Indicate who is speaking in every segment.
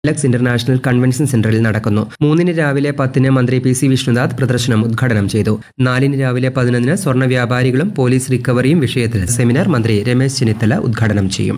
Speaker 1: lux international convention സെന്ററിൽ നടക്കുന്നു മൂന്നിന് രാവിലെ പത്തിന് മന്ത്രി പി സി വിഷ്ണുനാഥ് പ്രദർശനം ഉദ്ഘാടനം ചെയ്തു നാലിന് രാവിലെ പതിനൊന്നിന് സ്വർണ്ണ വ്യാപാരികളും പോലീസ് റിക്കവറിയും വിഷയത്തിൽ സെമിനാർ മന്ത്രി രമേശ് ചെന്നിത്തല ഉദ്ഘാടനം ചെയ്യും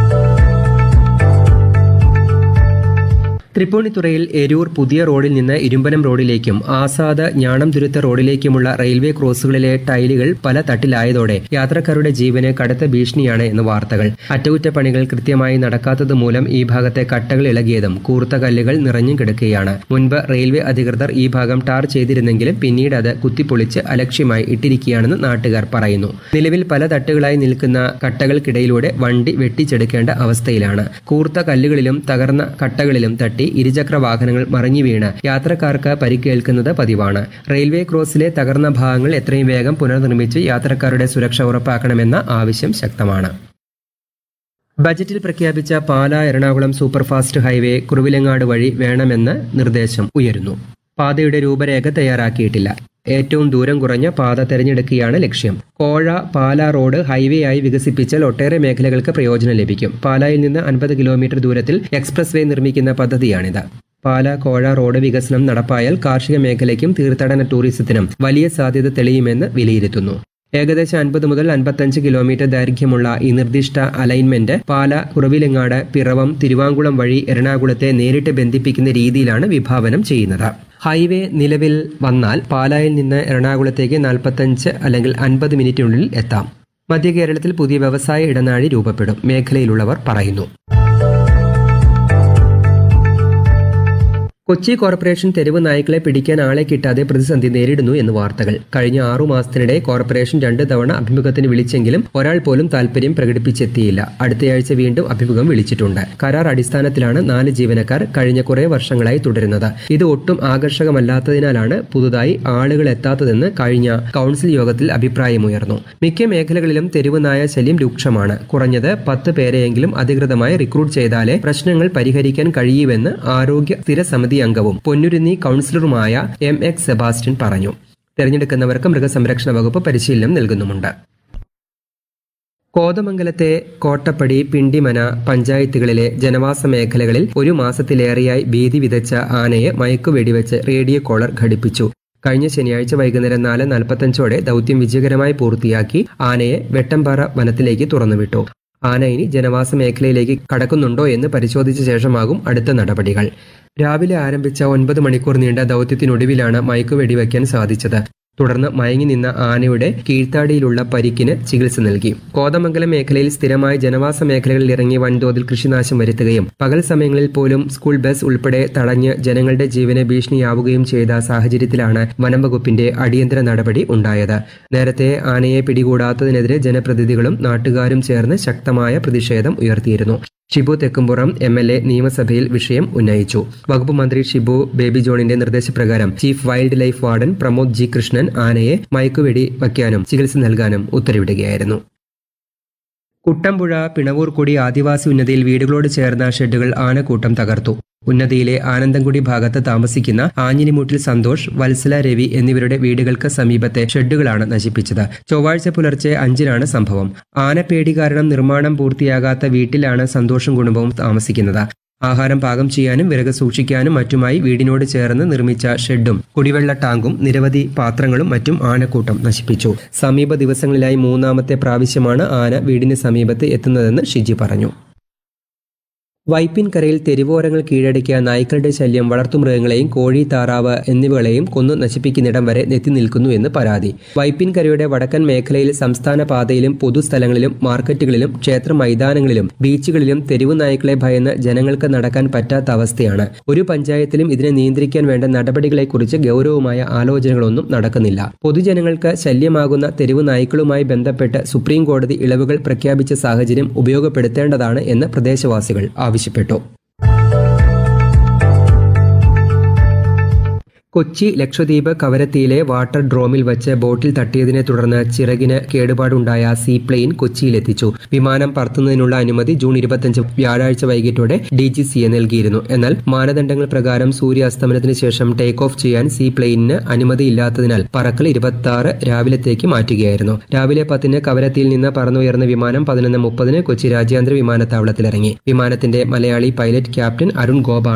Speaker 1: തൃപ്പൂണിത്തുറയിൽ എരൂർ പുതിയ റോഡിൽ നിന്ന് ഇരുമ്പനം റോഡിലേക്കും ആസാദ് ഞാണംതുരുത്ത റോഡിലേക്കുമുള്ള റെയിൽവേ ക്രോസുകളിലെ ടൈലുകൾ പല തട്ടിലായതോടെ യാത്രക്കാരുടെ ജീവന് കടുത്ത ഭീഷണിയാണ് എന്ന് വാർത്തകൾ അറ്റകുറ്റപ്പണികൾ കൃത്യമായി നടക്കാത്തത് മൂലം ഈ ഭാഗത്തെ കട്ടകൾ ഇളകിയതും കൂർത്ത കല്ലുകൾ നിറഞ്ഞും കിടക്കുകയാണ് മുൻപ് റെയിൽവേ അധികൃതർ ഈ ഭാഗം ടാർ ചെയ്തിരുന്നെങ്കിലും പിന്നീട് അത് കുത്തിപ്പൊളിച്ച് അലക്ഷ്യമായി ഇട്ടിരിക്കുകയാണെന്ന് നാട്ടുകാർ പറയുന്നു നിലവിൽ പല തട്ടുകളായി നിൽക്കുന്ന കട്ടകൾക്കിടയിലൂടെ വണ്ടി വെട്ടിച്ചെടുക്കേണ്ട അവസ്ഥയിലാണ് കൂർത്ത കല്ലുകളിലും തകർന്ന കട്ടകളിലും തട്ടി ഇരുചക്ര വാഹനങ്ങൾ മറിഞ്ഞു വീണ് യാത്രക്കാർക്ക് പരിക്കേൽക്കുന്നത് പതിവാണ് റെയിൽവേ ക്രോസിലെ തകർന്ന ഭാഗങ്ങൾ എത്രയും വേഗം പുനർനിർമ്മിച്ച് യാത്രക്കാരുടെ സുരക്ഷ ഉറപ്പാക്കണമെന്ന ആവശ്യം ശക്തമാണ് ബജറ്റിൽ പ്രഖ്യാപിച്ച പാലാ എറണാകുളം സൂപ്പർഫാസ്റ്റ് ഹൈവേ കുറുവിലങ്ങാട് വഴി വേണമെന്ന് നിർദ്ദേശം ഉയരുന്നു പാതയുടെ രൂപരേഖ തയ്യാറാക്കിയിട്ടില്ല ഏറ്റവും ദൂരം കുറഞ്ഞ പാത തെരഞ്ഞെടുക്കുകയാണ് ലക്ഷ്യം കോഴ പാല റോഡ് ഹൈവേ ആയി വികസിപ്പിച്ചാൽ ഒട്ടേറെ മേഖലകൾക്ക് പ്രയോജനം ലഭിക്കും പാലായിൽ നിന്ന് അൻപത് കിലോമീറ്റർ ദൂരത്തിൽ എക്സ്പ്രസ് വേ നിർമ്മിക്കുന്ന പദ്ധതിയാണിത് പാല കോഴ റോഡ് വികസനം നടപ്പായാൽ കാർഷിക മേഖലയ്ക്കും തീർത്ഥാടന ടൂറിസത്തിനും വലിയ സാധ്യത തെളിയുമെന്ന് വിലയിരുത്തുന്നു ഏകദേശം അൻപത് മുതൽ അൻപത്തഞ്ച് കിലോമീറ്റർ ദൈർഘ്യമുള്ള ഈ നിർദ്ദിഷ്ട അലൈൻമെന്റ് പാല കുറവിലങ്ങാട് പിറവം തിരുവാങ്കുളം വഴി എറണാകുളത്തെ നേരിട്ട് ബന്ധിപ്പിക്കുന്ന രീതിയിലാണ് വിഭാവനം ചെയ്യുന്നത് ഹൈവേ നിലവിൽ വന്നാൽ പാലായിൽ നിന്ന് എറണാകുളത്തേക്ക് നാൽപ്പത്തഞ്ച് അല്ലെങ്കിൽ അൻപത് മിനിറ്റിനുള്ളിൽ എത്താം മധ്യ കേരളത്തിൽ പുതിയ വ്യവസായ ഇടനാഴി രൂപപ്പെടും മേഖലയിലുള്ളവർ പറയുന്നു കൊച്ചി കോർപ്പറേഷൻ തെരുവ് നായ്ക്കളെ പിടിക്കാൻ ആളെ കിട്ടാതെ പ്രതിസന്ധി നേരിടുന്നു എന്ന് വാർത്തകൾ കഴിഞ്ഞ ആറു മാസത്തിനിടെ കോർപ്പറേഷൻ രണ്ട് തവണ അഭിമുഖത്തിന് വിളിച്ചെങ്കിലും ഒരാൾ പോലും താൽപര്യം പ്രകടിപ്പിച്ചെത്തിയില്ല അടുത്തയാഴ്ച വീണ്ടും അഭിമുഖം വിളിച്ചിട്ടുണ്ട് കരാർ അടിസ്ഥാനത്തിലാണ് നാല് ജീവനക്കാർ കഴിഞ്ഞ കുറെ വർഷങ്ങളായി തുടരുന്നത് ഇത് ഒട്ടും ആകർഷകമല്ലാത്തതിനാലാണ് പുതുതായി ആളുകൾ എത്താത്തതെന്ന് കഴിഞ്ഞ കൌൺസിൽ യോഗത്തിൽ അഭിപ്രായമുയർന്നു മിക്ക മേഖലകളിലും തെരുവ് നായ ശല്യം രൂക്ഷമാണ് കുറഞ്ഞത് പത്ത് പേരെയെങ്കിലും അധികൃതമായി റിക്രൂട്ട് ചെയ്താലേ പ്രശ്നങ്ങൾ പരിഹരിക്കാൻ കഴിയൂവെന്ന് ആരോഗ്യ സ്ഥിര സമിതി അംഗവും പൊന്നുരുന്നി കൌൺസിലറുമായ എം എക്സ് സെബാസ്റ്റ്യൻ പറഞ്ഞു തെരഞ്ഞെടുക്കുന്നവർക്ക് മൃഗസംരക്ഷണ വകുപ്പ് പരിശീലനം നൽകുന്നുമുണ്ട് കോതമംഗലത്തെ കോട്ടപ്പടി പിണ്ടിമന പഞ്ചായത്തുകളിലെ ജനവാസ മേഖലകളിൽ ഒരു മാസത്തിലേറെയായി ഭീതി വിതച്ച ആനയെ മയക്കുവെടിവെച്ച് റേഡിയോ കോളർ ഘടിപ്പിച്ചു കഴിഞ്ഞ ശനിയാഴ്ച വൈകുന്നേരം നാല് നാൽപ്പത്തഞ്ചോടെ ദൗത്യം വിജയകരമായി പൂർത്തിയാക്കി ആനയെ വെട്ടമ്പാറ വനത്തിലേക്ക് തുറന്നുവിട്ടു ആന ഇനി ജനവാസ മേഖലയിലേക്ക് കടക്കുന്നുണ്ടോ എന്ന് പരിശോധിച്ച ശേഷമാകും അടുത്ത നടപടികൾ രാവിലെ ആരംഭിച്ച ഒൻപത് മണിക്കൂർ നീണ്ട ദൗത്യത്തിനൊടുവിലാണ് മയക്കുവെടിവയ്ക്കാൻ സാധിച്ചത് തുടർന്ന് മയങ്ങി നിന്ന ആനയുടെ കീഴ്ത്താടിയിലുള്ള പരിക്കിന് ചികിത്സ നൽകി കോതമംഗലം മേഖലയിൽ സ്ഥിരമായി ജനവാസ മേഖലകളിൽ ഇറങ്ങി വൻതോതിൽ കൃഷിനാശം വരുത്തുകയും പകൽ സമയങ്ങളിൽ പോലും സ്കൂൾ ബസ് ഉൾപ്പെടെ തടഞ്ഞ് ജനങ്ങളുടെ ജീവന് ഭീഷണിയാവുകയും ചെയ്ത സാഹചര്യത്തിലാണ് വനം വകുപ്പിന്റെ അടിയന്തര നടപടി ഉണ്ടായത് നേരത്തെ ആനയെ പിടികൂടാത്തതിനെതിരെ ജനപ്രതിനിധികളും നാട്ടുകാരും ചേർന്ന് ശക്തമായ പ്രതിഷേധം ഉയർത്തിയിരുന്നു Shibu Thekkumpuram M L A നിയമസഭയിൽ വിഷയം ഉന്നയിച്ചു വകുപ്പ് മന്ത്രി ഷിബു ബേബി ജോണിന്റെ നിർദ്ദേശപ്രകാരം chief wildlife warden Pramod G Krishnan ആനയെ മയക്കുവെടി വയ്ക്കാനും ചികിത്സ നൽകാനും ഉത്തരവിടുകയായിരുന്നു കുട്ടമ്പുഴ പിണവൂർക്കുടി ആദിവാസി ഉന്നതിയിൽ വീടുകളോട് ചേർന്ന ഷെഡുകൾ ആനക്കൂട്ടം തകർത്തു ഉന്നതിയിലെ ആനന്ദംകുടി ഭാഗത്ത് താമസിക്കുന്ന ആഞ്ഞിലിമൂട്ടിൽ സന്തോഷ് വത്സല രവി എന്നിവരുടെ വീടുകൾക്ക് സമീപത്തെ ഷെഡുകളാണ് നശിപ്പിച്ചത് ചൊവ്വാഴ്ച പുലർച്ചെ അഞ്ചിനാണ് സംഭവം ആനപ്പേടി കാരണം നിർമ്മാണം പൂർത്തിയാകാത്ത വീട്ടിലാണ് സന്തോഷും കുടുംബവും താമസിക്കുന്നത് ആഹാരം പാകം ചെയ്യാനും വിറക് സൂക്ഷിക്കാനും മറ്റുമായി വീടിനോട് ചേർന്ന് നിർമ്മിച്ച ഷെഡും കുടിവെള്ള ടാങ്കും നിരവധി പാത്രങ്ങളും മറ്റും ആനക്കൂട്ടം നശിപ്പിച്ചു സമീപ ദിവസങ്ങളിലായി മൂന്നാമത്തെ പ്രാവശ്യമാണ് ആന വീടിന് സമീപത്ത് എത്തുന്നതെന്ന് ഷിജി പറഞ്ഞു വൈപ്പിൻകരയിൽ തെരുവോരങ്ങൾ കീഴടക്കിയ നായ്ക്കളുടെ ശല്യം വളർത്തുമൃഗങ്ങളെയും കോഴി താറാവ് എന്നിവകളെയും കൊന്നു നശിപ്പിക്കുന്നിടം വരെ എത്തി നിൽക്കുന്നു എന്ന് പരാതി വൈപ്പിൻകരയുടെ വടക്കൻ മേഖലയിൽ സംസ്ഥാന പാതയിലും പൊതുസ്ഥലങ്ങളിലും മാർക്കറ്റുകളിലും ക്ഷേത്ര മൈതാനങ്ങളിലും ബീച്ചുകളിലും തെരുവു നായ്ക്കളെ ഭയന്ന് ജനങ്ങൾക്ക് നടക്കാൻ പറ്റാത്ത അവസ്ഥയാണ് ഒരു പഞ്ചായത്തിലും ഇതിനെ നിയന്ത്രിക്കാൻ വേണ്ട നടപടികളെക്കുറിച്ച് ഗൗരവമായ ആലോചനകളൊന്നും നടക്കുന്നില്ല പൊതുജനങ്ങൾക്ക് ശല്യമാകുന്ന തെരുവു നായ്ക്കളുമായി ബന്ധപ്പെട്ട് സുപ്രീം കോടതി ഇളവുകൾ പ്രഖ്യാപിച്ച സാഹചര്യം ഉപയോഗപ്പെടുത്തേണ്ടതാണ് എന്ന് പ്രദേശവാസികൾ ആവശ്യപ്പെട്ടു കൊച്ചി ലക്ഷദ്വീപ് കവരത്തിയിലെ വാട്ടർ ഡ്രോമിൽ വച്ച് ബോട്ടിൽ തട്ടിയതിനെ തുടർന്ന് ചിറകിന് കേടുപാടുണ്ടായ സീ പ്ലെയിൻ കൊച്ചിയിലെത്തിച്ചു വിമാനം പറത്തുന്നതിനുള്ള അനുമതി ജൂൺ ഇരുപത്തിയഞ്ച് വ്യാഴാഴ്ച വൈകിട്ടോടെ ഡി ജി സിയെ നൽകിയിരുന്നു എന്നാൽ മാനദണ്ഡങ്ങൾ പ്രകാരം സൂര്യാസ്തമനത്തിന് ശേഷം ടേക്ക് ഓഫ് ചെയ്യാൻ സീ പ്ലെയിനിന് അനുമതിയില്ലാത്തതിനാൽ പറക്കൽ ഇരുപത്തി ആറ് രാവിലത്തേക്ക് മാറ്റുകയായിരുന്നു രാവിലെ പത്തിന് കവരത്തിയിൽ നിന്ന് പറന്നുയർന്ന വിമാനം പതിനൊന്ന് മുപ്പതിന് കൊച്ചി രാജ്യാന്തര വിമാനത്താവളത്തിലിറങ്ങി വിമാനത്തിന്റെ മലയാളി പൈലറ്റ് ക്യാപ്റ്റൻ അരുൺ ഗോപാണ്